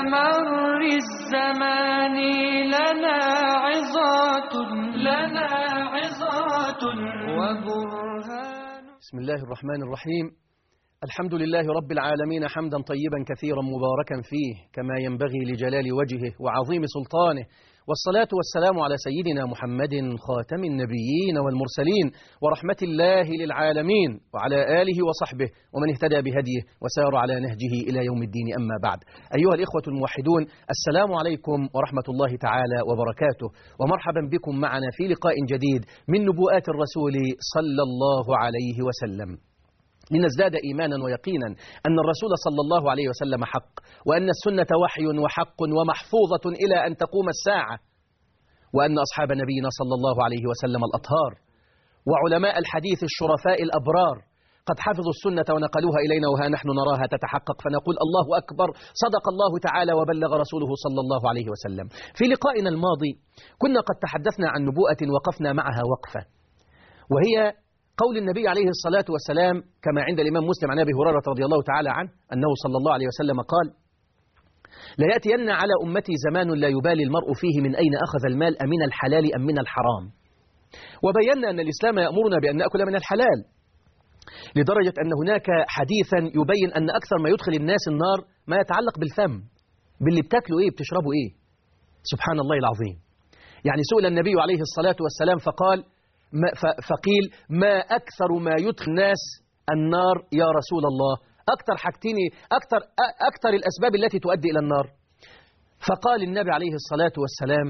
مر الزمان لنا عظات لنا عظات وبرهان بسم الله الرحمن الرحيم الحمد لله رب العالمين حمدا طيبا كثيرا مباركا فيه كما ينبغي لجلال وجهه وعظيم سلطانه والصلاة والسلام على سيدنا محمد خاتم النبيين والمرسلين ورحمة الله للعالمين وعلى آله وصحبه ومن اهتدى بهديه وسار على نهجه إلى يوم الدين أما بعد أيها الإخوة الموحدون السلام عليكم ورحمة الله تعالى وبركاته ومرحبا بكم معنا في لقاء جديد من نبوءات الرسول صلى الله عليه وسلم لنزداد إيمانا ويقينا أن الرسول صلى الله عليه وسلم حق وأن السنة وحي وحق ومحفوظة إلى أن تقوم الساعة وأن أصحاب نبينا صلى الله عليه وسلم الأطهار وعلماء الحديث الشرفاء الأبرار قد حفظوا السنة ونقلوها إلينا وها نحن نراها تتحقق فنقول الله أكبر صدق الله تعالى وبلغ رسوله صلى الله عليه وسلم في لقائنا الماضي كنا قد تحدثنا عن نبوءة وقفنا معها وقفة وهي قول النبي عليه الصلاة والسلام كما عند الإمام مسلم عن أبي هريرة رضي الله تعالى عنه أنه صلى الله عليه وسلم قال ليأتين على أمتي زمان لا يبالي المرء فيه من أين أخذ المال أمن الحلال أم من الحرام وبينا أن الإسلام يأمرنا بأن نأكل من الحلال لدرجة أن هناك حديثا يبين أن أكثر ما يدخل الناس النار ما يتعلق بالفم باللي بتاكلوا إيه بتشربوا إيه سبحان الله العظيم يعني سئل النبي عليه الصلاة والسلام فقال ما فقيل ما أكثر ما يدخل الناس النار يا رسول الله أكثر حاجتين أكثر, أكثر الأسباب التي تؤدي إلى النار فقال النبي عليه الصلاة والسلام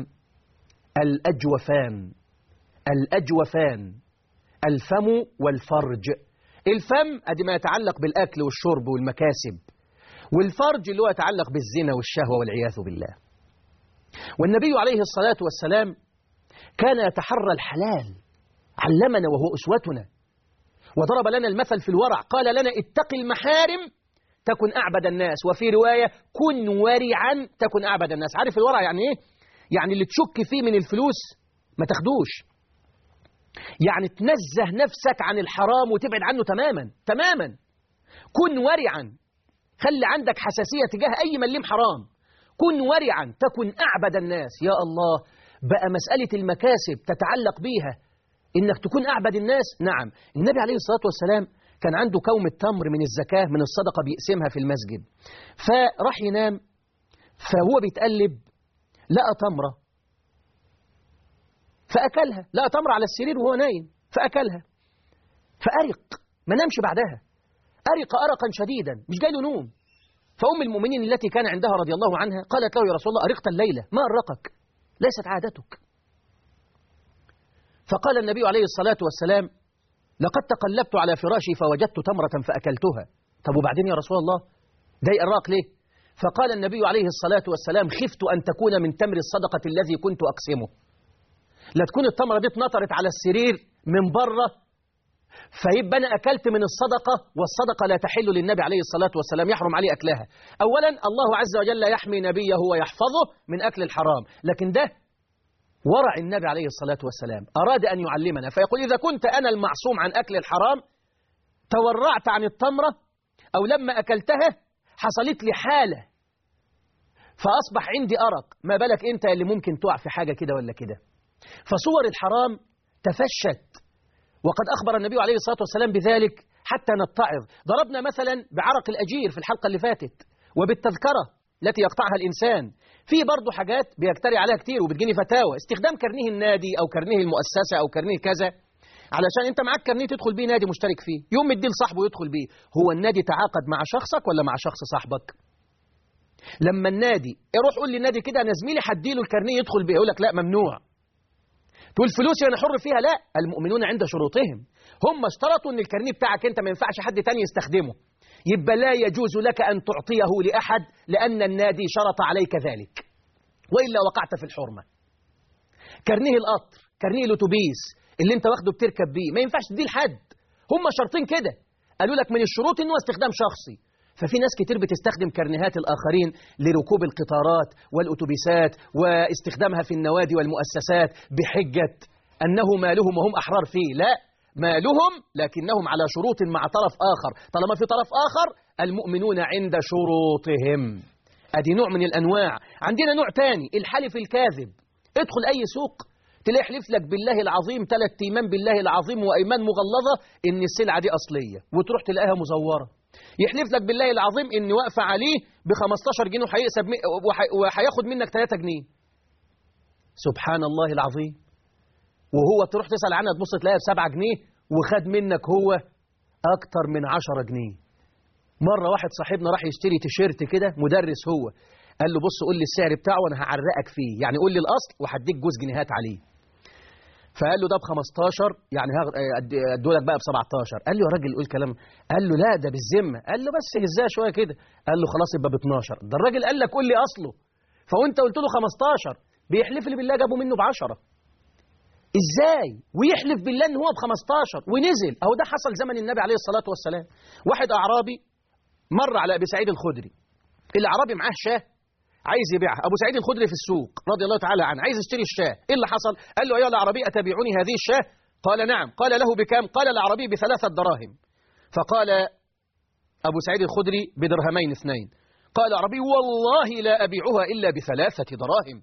الأجوفان الأجوفان الفم والفرج الفم أدي ما يتعلق بالأكل والشرب والمكاسب والفرج اللي هو يتعلق بالزنا والشهوة والعياذ بالله والنبي عليه الصلاة والسلام كان يتحرى الحلال علمنا وهو أسوتنا وضرب لنا المثل في الورع قال لنا اتق المحارم تكن أعبد الناس وفي رواية كن ورعا تكن أعبد الناس عارف الورع يعني إيه؟ يعني اللي تشك فيه من الفلوس ما تاخدوش يعني تنزه نفسك عن الحرام وتبعد عنه تماما تماما كن ورعا خلي عندك حساسية تجاه أي مليم حرام كن ورعا تكن أعبد الناس يا الله بقى مسألة المكاسب تتعلق بيها إنك تكون أعبد الناس نعم النبي عليه الصلاة والسلام كان عنده كوم التمر من الزكاة من الصدقة بيقسمها في المسجد فراح ينام فهو بيتقلب لقى تمرة فأكلها لقى تمرة على السرير وهو نايم فأكلها فأرق ما نامش بعدها أرق أرقا شديدا مش جاي له نوم فأم المؤمنين التي كان عندها رضي الله عنها قالت له يا رسول الله أرقت الليلة ما أرقك ليست عادتك فقال النبي عليه الصلاة والسلام لقد تقلبت على فراشي فوجدت تمرة فأكلتها طب وبعدين يا رسول الله ده الراق ليه فقال النبي عليه الصلاة والسلام خفت أن تكون من تمر الصدقة الذي كنت أقسمه لا تكون التمرة دي اتنطرت على السرير من بره فيبقى أنا أكلت من الصدقة والصدقة لا تحل للنبي عليه الصلاة والسلام يحرم عليه أكلها أولا الله عز وجل يحمي نبيه ويحفظه من أكل الحرام لكن ده ورع النبي عليه الصلاة والسلام أراد أن يعلمنا فيقول إذا كنت أنا المعصوم عن أكل الحرام تورعت عن التمرة أو لما أكلتها حصلت لي حالة فأصبح عندي أرق ما بالك أنت اللي ممكن تقع في حاجة كده ولا كده فصور الحرام تفشت وقد أخبر النبي عليه الصلاة والسلام بذلك حتى نتعظ ضربنا مثلا بعرق الأجير في الحلقة اللي فاتت وبالتذكرة التي يقطعها الإنسان في برضه حاجات بيجتري عليها كتير وبتجيني فتاوى استخدام كرنيه النادي أو كرنيه المؤسسة أو كرنيه كذا علشان انت معاك كرنيه تدخل بيه نادي مشترك فيه يوم مديه لصاحبه يدخل بيه هو النادي تعاقد مع شخصك ولا مع شخص صاحبك لما النادي يروح قول لي النادي كده انا زميلي هديله الكرنيه يدخل بيه يقول لك لا ممنوع تقول فلوسي انا حر فيها لا المؤمنون عند شروطهم هم اشترطوا ان الكرنيه بتاعك انت ما ينفعش حد تاني يستخدمه يبقى لا يجوز لك ان تعطيه لاحد لان النادي شرط عليك ذلك والا وقعت في الحرمه كرنيه القطر كرنيه الاتوبيس اللي انت واخده بتركب بيه ما ينفعش تديه لحد هم شرطين كده قالوا لك من الشروط انه استخدام شخصي ففي ناس كتير بتستخدم كرنيهات الآخرين لركوب القطارات والأتوبيسات واستخدامها في النوادي والمؤسسات بحجة أنه مالهم وهم أحرار فيه لا مالهم لكنهم على شروط مع طرف آخر طالما في طرف آخر المؤمنون عند شروطهم ادي نوع من الانواع عندنا نوع تاني الحلف الكاذب ادخل اي سوق تلاقي يحلف لك بالله العظيم ثلاث ايمان بالله العظيم وايمان مغلظه ان السلعه دي اصليه وتروح تلاقيها مزوره يحلف لك بالله العظيم ان واقفه عليه ب 15 جنيه وهيكسب مي- وهي- وهياخد منك 3 جنيه سبحان الله العظيم وهو تروح تسال عنها تبص تلاقيها ب 7 جنيه وخد منك هو اكتر من 10 جنيه مرة واحد صاحبنا راح يشتري تيشيرت كده مدرس هو قال له بص قول لي السعر بتاعه وانا هعرقك فيه يعني قول لي الاصل وهديك جوز جنيهات عليه فقال له ده ب 15 يعني اديه لك بقى ب 17 قال له يا راجل قول كلام قال له لا ده بالذمه قال له بس هزها شويه كده قال له خلاص يبقى ب 12 ده الراجل قال لك قول لي اصله فوانت قلت له 15 بيحلف لي بالله جابه منه ب 10 ازاي ويحلف بالله ان هو ب 15 ونزل اهو ده حصل زمن النبي عليه الصلاه والسلام واحد اعرابي مر على ابي سعيد الخدري الاعرابي معاه شاه عايز يبيعها ابو سعيد الخدري في السوق رضي الله تعالى عنه عايز يشتري الشاه ايه اللي حصل قال له ايها الاعرابي اتبيعني هذه الشاه قال نعم قال له بكام قال الاعرابي بثلاثه دراهم فقال ابو سعيد الخدري بدرهمين اثنين قال الاعرابي والله لا ابيعها الا بثلاثه دراهم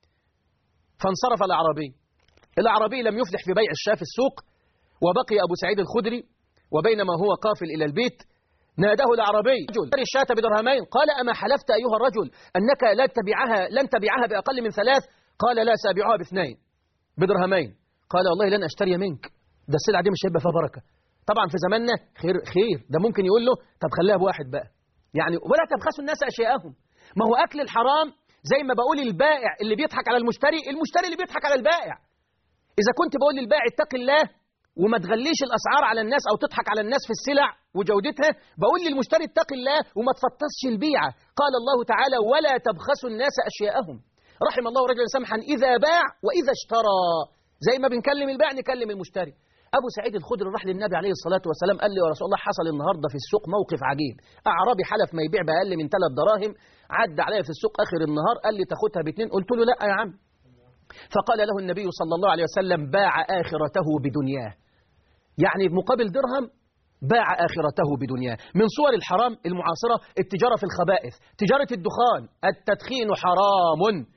فانصرف الاعرابي الاعرابي لم يفلح في بيع الشاه في السوق وبقي ابو سعيد الخدري وبينما هو قافل الى البيت ناداه الأعرابي رجل اشتري الشاة بدرهمين قال أما حلفت أيها الرجل أنك لن تبيعها لن تبيعها بأقل من ثلاث قال لا سأبيعها باثنين بدرهمين قال والله لن أشتري منك ده السلعة دي مش هيبقى فيها بركة طبعا في زماننا خير خير ده ممكن يقول له طب خليها بواحد بقى يعني ولا تبخسوا الناس أشياءهم ما هو أكل الحرام زي ما بقول البائع اللي بيضحك على المشتري المشتري اللي بيضحك على البائع إذا كنت بقول للبائع اتق الله وما تغليش الأسعار على الناس أو تضحك على الناس في السلع وجودتها بقول للمشتري اتق الله وما تفطسش البيعة قال الله تعالى ولا تبخسوا الناس أشياءهم رحم الله رجلا سمحا إذا باع وإذا اشترى زي ما بنكلم البائع نكلم المشتري أبو سعيد الخدري راح للنبي عليه الصلاة والسلام قال له يا رسول الله حصل النهاردة في السوق موقف عجيب أعرابي حلف ما يبيع بأقل من ثلاث دراهم عدى عليا في السوق آخر النهار قال لي تاخدها باثنين قلت له لا يا عم فقال له النبي صلى الله عليه وسلم باع آخرته بدنياه يعني بمقابل درهم باع آخرته بدنياه من صور الحرام المعاصرة التجارة في الخبائث تجارة الدخان التدخين حرام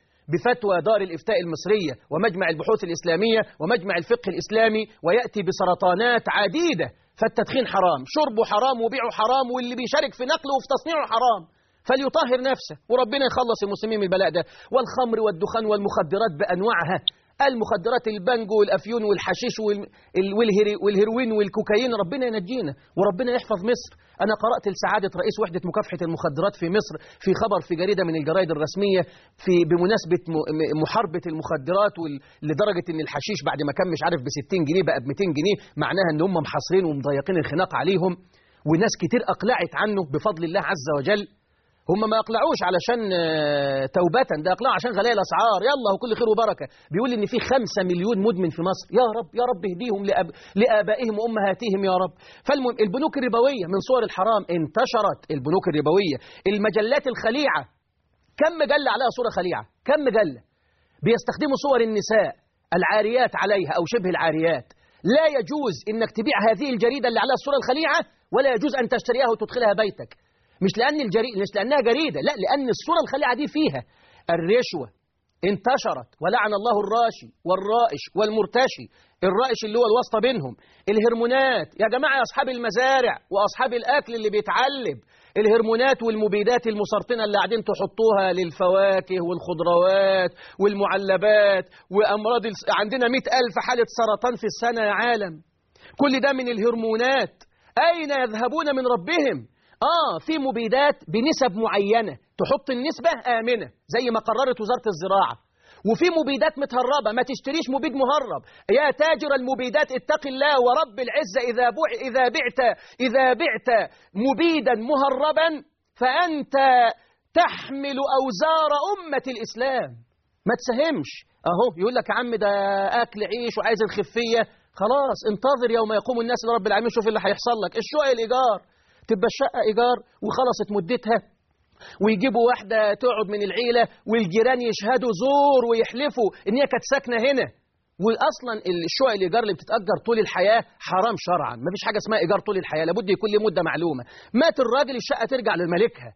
بفتوى دار الإفتاء المصرية ومجمع البحوث الإسلامية ومجمع الفقه الإسلامي ويأتي بسرطانات عديدة فالتدخين حرام شربه حرام وبيعه حرام واللي بيشارك في نقله وفي تصنيعه حرام فليطهر نفسه وربنا يخلص المسلمين من البلاء ده والخمر والدخان والمخدرات بأنواعها المخدرات البانجو والافيون والحشيش وال- ال- والهيري- والهيروين والكوكايين ربنا ينجينا وربنا يحفظ مصر انا قرات لسعاده رئيس وحده مكافحه المخدرات في مصر في خبر في جريده من الجرائد الرسميه في بمناسبه م- م- محاربه المخدرات وال- لدرجه ان الحشيش بعد ما كان مش عارف ب 60 جنيه بقى ب 200 جنيه معناها ان هم محاصرين ومضيقين الخناق عليهم وناس كتير اقلعت عنه بفضل الله عز وجل هم ما اقلعوش علشان آه، توبة ده اقلعوا عشان غلاء الاسعار يلا وكل خير وبركه بيقول ان في خمسة مليون مدمن في مصر يا رب يا رب اهديهم لأب... لابائهم وامهاتهم يا رب فالمهم البنوك الربويه من صور الحرام انتشرت البنوك الربويه المجلات الخليعه كم مجله عليها صوره خليعه كم مجله بيستخدموا صور النساء العاريات عليها او شبه العاريات لا يجوز انك تبيع هذه الجريده اللي عليها الصوره الخليعه ولا يجوز ان تشتريها وتدخلها بيتك مش لأن الجري... مش لأنها جريدة لا لأن الصورة الخليعة دي فيها الرشوة انتشرت ولعن الله الراشي والرائش والمرتشي الرائش اللي هو الواسطة بينهم الهرمونات يا جماعة يا أصحاب المزارع وأصحاب الأكل اللي بيتعلب الهرمونات والمبيدات المسرطنة اللي قاعدين تحطوها للفواكه والخضروات والمعلبات وأمراض الس... عندنا مئة ألف حالة سرطان في السنة يا عالم كل ده من الهرمونات أين يذهبون من ربهم آه في مبيدات بنسب معينة تحط النسبة آمنة زي ما قررت وزارة الزراعة وفي مبيدات متهربة ما تشتريش مبيد مهرب يا تاجر المبيدات اتق الله ورب العزة إذا, بع إذا بعت إذا بعت مبيدا مهربا فأنت تحمل أوزار أمة الإسلام ما تساهمش أهو يقول لك يا عم ده أكل عيش وعايز الخفية خلاص انتظر يوم يقوم الناس لرب العالمين شوف اللي هيحصل لك الشقق الإيجار تبقى الشقة إيجار وخلصت مدتها ويجيبوا واحدة تقعد من العيلة والجيران يشهدوا زور ويحلفوا إن هي كانت ساكنة هنا واصلا الشقق الايجار اللي بتتاجر طول الحياه حرام شرعا ما فيش حاجه اسمها ايجار طول الحياه لابد يكون له مده معلومه مات الراجل الشقه ترجع لمالكها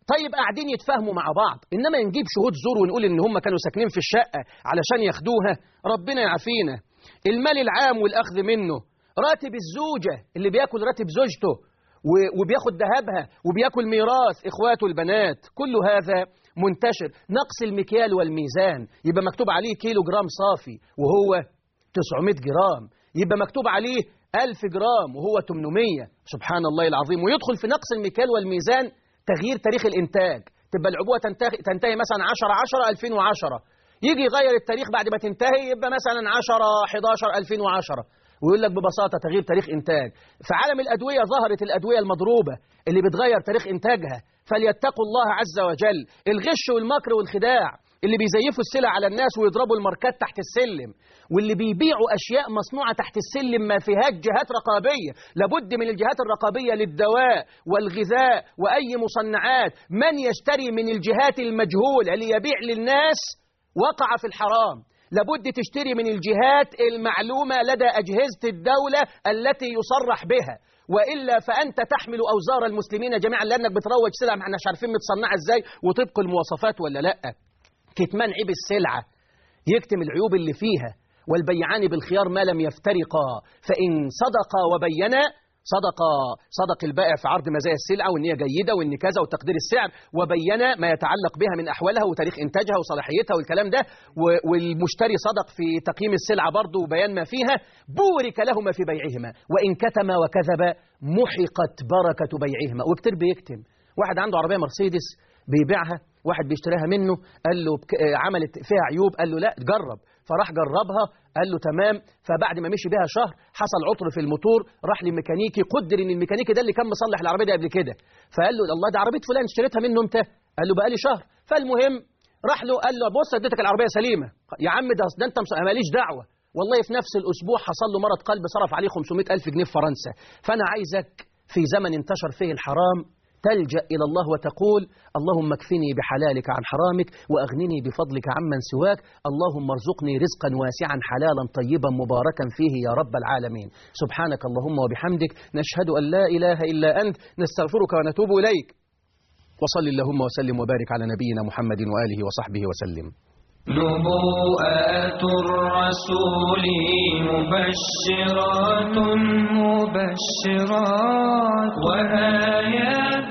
طيب قاعدين يتفاهموا مع بعض انما نجيب شهود زور ونقول ان هم كانوا ساكنين في الشقه علشان ياخدوها ربنا يعافينا المال العام والاخذ منه راتب الزوجه اللي بياكل راتب زوجته و- وبياخد ذهبها وبياكل ميراث اخواته البنات كل هذا منتشر نقص المكيال والميزان يبقى مكتوب عليه كيلو جرام صافي وهو 900 جرام يبقى مكتوب عليه 1000 جرام وهو 800 سبحان الله العظيم ويدخل في نقص المكيال والميزان تغيير تاريخ الإنتاج تبقى العبوة تنتهي, تنتهي مثلا 10 10 2010 يجي يغير التاريخ بعد ما تنتهي يبقى مثلا 10 11 2010 ويقول لك ببساطة تغيير تاريخ إنتاج في عالم الأدوية ظهرت الأدوية المضروبة اللي بتغير تاريخ إنتاجها فليتقوا الله عز وجل الغش والمكر والخداع اللي بيزيفوا السلع على الناس ويضربوا الماركات تحت السلم واللي بيبيعوا أشياء مصنوعة تحت السلم ما فيهاش جهات رقابية لابد من الجهات الرقابية للدواء والغذاء وأي مصنعات من يشتري من الجهات المجهولة ليبيع للناس وقع في الحرام لابد تشتري من الجهات المعلومة لدى أجهزة الدولة التي يصرح بها وإلا فأنت تحمل أوزار المسلمين جميعا لأنك بتروج سلع ما احناش عارفين متصنعة إزاي وطبق المواصفات ولا لأ كتمان عيب السلعة يكتم العيوب اللي فيها والبيعان بالخيار ما لم يفترقا فإن صدقا وبينا صدق صدق البائع في عرض مزايا السلعة وإن هي جيدة وإن كذا وتقدير السعر وبين ما يتعلق بها من أحوالها وتاريخ إنتاجها وصلاحيتها والكلام ده و- والمشتري صدق في تقييم السلعة برضه وبيان ما فيها بورك لهما في بيعهما وإن كتم وكذب محقت بركة بيعهما وكتير بيكتم واحد عنده عربية مرسيدس بيبيعها واحد بيشتريها منه قال له بك... آه، عملت فيها عيوب قال له لا جرب فراح جربها قال له تمام فبعد ما مشي بيها شهر حصل عطر في الموتور راح لميكانيكي قدر ان الميكانيكي ده اللي كان مصلح العربيه دي قبل كده فقال له الله ده عربيه فلان اشتريتها منه امتى قال له بقالي شهر فالمهم راح له قال له بص اديتك العربيه سليمه يا عم ده ده انت مص- ماليش دعوه والله في نفس الاسبوع حصل له مرض قلب صرف عليه 500 الف جنيه في فرنسا فانا عايزك في زمن انتشر فيه الحرام تلجأ إلى الله وتقول اللهم اكفني بحلالك عن حرامك وأغنني بفضلك عمن سواك اللهم ارزقني رزقا واسعا حلالا طيبا مباركا فيه يا رب العالمين سبحانك اللهم وبحمدك نشهد أن لا إله إلا أنت نستغفرك ونتوب إليك وصل اللهم وسلم وبارك على نبينا محمد وآله وصحبه وسلم نبوءات الرسول مبشرات مبشرات وآيات